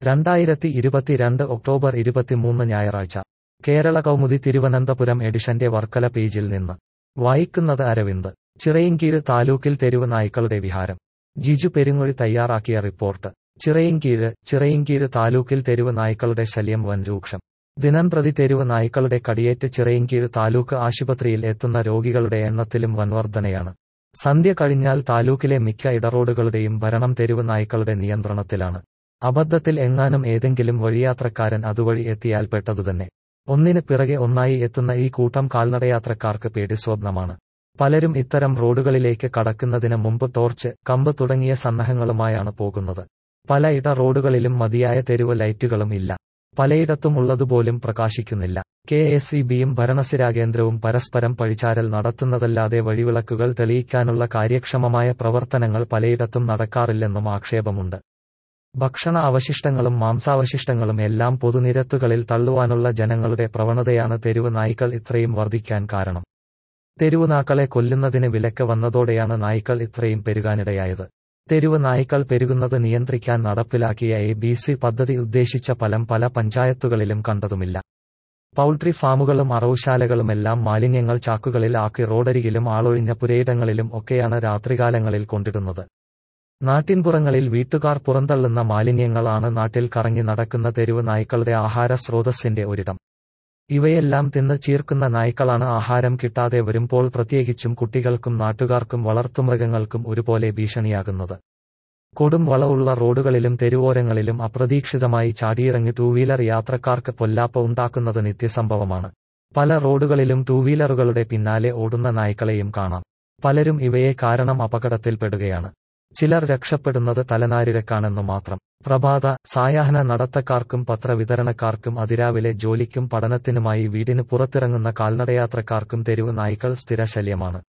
രണ്ടായിരത്തി ഇരുപത്തിരണ്ട് ഒക്ടോബർ ഇരുപത്തിമൂന്ന് ഞായറാഴ്ച കേരള കൗമുദി തിരുവനന്തപുരം എഡിഷന്റെ വർക്കല പേജിൽ നിന്ന് വായിക്കുന്നത് അരവിന്ദ് ചിറയിൻകീഴ് താലൂക്കിൽ തെരുവ് നായ്ക്കളുടെ വിഹാരം ജിജു പെരുങ്ങൊഴി തയ്യാറാക്കിയ റിപ്പോർട്ട് ചിറയിൻകീഴ് ചിറയിൻകീഴ് താലൂക്കിൽ തെരുവ് നായ്ക്കളുടെ ശല്യം വൻ രൂക്ഷം ദിനംപ്രതി തെരുവ് നായ്ക്കളുടെ കടിയേറ്റ് ചിറയിൻകീഴ് താലൂക്ക് ആശുപത്രിയിൽ എത്തുന്ന രോഗികളുടെ എണ്ണത്തിലും വൻവർധനയാണ് സന്ധ്യ കഴിഞ്ഞാൽ താലൂക്കിലെ മിക്ക ഇടറോഡുകളുടെയും ഭരണം തെരുവ് നായ്ക്കളുടെ നിയന്ത്രണത്തിലാണ് അബദ്ധത്തിൽ എങ്ങാനും ഏതെങ്കിലും വഴിയാത്രക്കാരൻ അതുവഴി എത്തിയാൽ പെട്ടതുതന്നെ ഒന്നിന് പിറകെ ഒന്നായി എത്തുന്ന ഈ കൂട്ടം കാൽനടയാത്രക്കാർക്ക് പേടിസ്വപ്നമാണ് പലരും ഇത്തരം റോഡുകളിലേക്ക് കടക്കുന്നതിന് മുമ്പ് ടോർച്ച് കമ്പ് തുടങ്ങിയ സന്നാഹങ്ങളുമായാണ് പോകുന്നത് പല ഇട റോഡുകളിലും മതിയായ തെരുവ് ലൈറ്റുകളും ഇല്ല പലയിടത്തും ഉള്ളതുപോലും പ്രകാശിക്കുന്നില്ല കെ എസ് ഇ ബിയും ഭരണസിരാകേന്ദ്രവും പരസ്പരം പഴിചാരൽ നടത്തുന്നതല്ലാതെ വഴിവിളക്കുകൾ തെളിയിക്കാനുള്ള കാര്യക്ഷമമായ പ്രവർത്തനങ്ങൾ പലയിടത്തും നടക്കാറില്ലെന്നും ആക്ഷേപമുണ്ട് ഭക്ഷണ അവശിഷ്ടങ്ങളും മാംസാവശിഷ്ടങ്ങളും എല്ലാം പൊതുനിരത്തുകളിൽ തള്ളുവാനുള്ള ജനങ്ങളുടെ പ്രവണതയാണ് തെരുവ് നായ്ക്കൾ ഇത്രയും വർദ്ധിക്കാൻ കാരണം തെരുവുനാക്കളെ കൊല്ലുന്നതിന് വിലക്ക് വന്നതോടെയാണ് നായ്ക്കൾ ഇത്രയും പെരുകാനിടയായത് തെരുവ് നായ്ക്കൾ പെരുകുന്നത് നിയന്ത്രിക്കാൻ നടപ്പിലാക്കിയ എ ബി സി പദ്ധതി ഉദ്ദേശിച്ച ഫലം പല പഞ്ചായത്തുകളിലും കണ്ടതുമില്ല പൗൾട്രി ഫാമുകളും അറവുശാലകളുമെല്ലാം മാലിന്യങ്ങൾ ചാക്കുകളിൽ ആക്കി റോഡരികിലും ആളൊഴിഞ്ഞ പുരയിടങ്ങളിലും ഒക്കെയാണ് രാത്രികാലങ്ങളിൽ കൊണ്ടിടുന്നത് നാട്ടിൻപുറങ്ങളിൽ വീട്ടുകാർ പുറന്തള്ളുന്ന മാലിന്യങ്ങളാണ് നാട്ടിൽ കറങ്ങി നടക്കുന്ന തെരുവ് നായ്ക്കളുടെ ആഹാര സ്രോതസ്സിന്റെ ഒരിടം ഇവയെല്ലാം തിന്ന് ചീർക്കുന്ന നായ്ക്കളാണ് ആഹാരം കിട്ടാതെ വരുമ്പോൾ പ്രത്യേകിച്ചും കുട്ടികൾക്കും നാട്ടുകാർക്കും വളർത്തുമൃഗങ്ങൾക്കും ഒരുപോലെ ഭീഷണിയാകുന്നത് കൊടും വളവുള്ള റോഡുകളിലും തെരുവോരങ്ങളിലും അപ്രതീക്ഷിതമായി ചാടിയിറങ്ങി ടൂവീലർ യാത്രക്കാർക്ക് പൊല്ലാപ്പ ഉണ്ടാക്കുന്നത് നിത്യസംഭവമാണ് പല റോഡുകളിലും ടൂവീലറുകളുടെ പിന്നാലെ ഓടുന്ന നായ്ക്കളെയും കാണാം പലരും ഇവയെ കാരണം അപകടത്തിൽപ്പെടുകയാണ് ചിലർ രക്ഷപ്പെടുന്നത് തലനാരിഴക്കാണെന്നു മാത്രം പ്രഭാത സായാഹ്ന നടത്തക്കാർക്കും പത്രവിതരണക്കാർക്കും അതിരാവിലെ ജോലിക്കും പഠനത്തിനുമായി വീടിന് പുറത്തിറങ്ങുന്ന കാൽനടയാത്രക്കാർക്കും തെരുവ് നായ്ക്കൾ സ്ഥിരശല്യമാണ്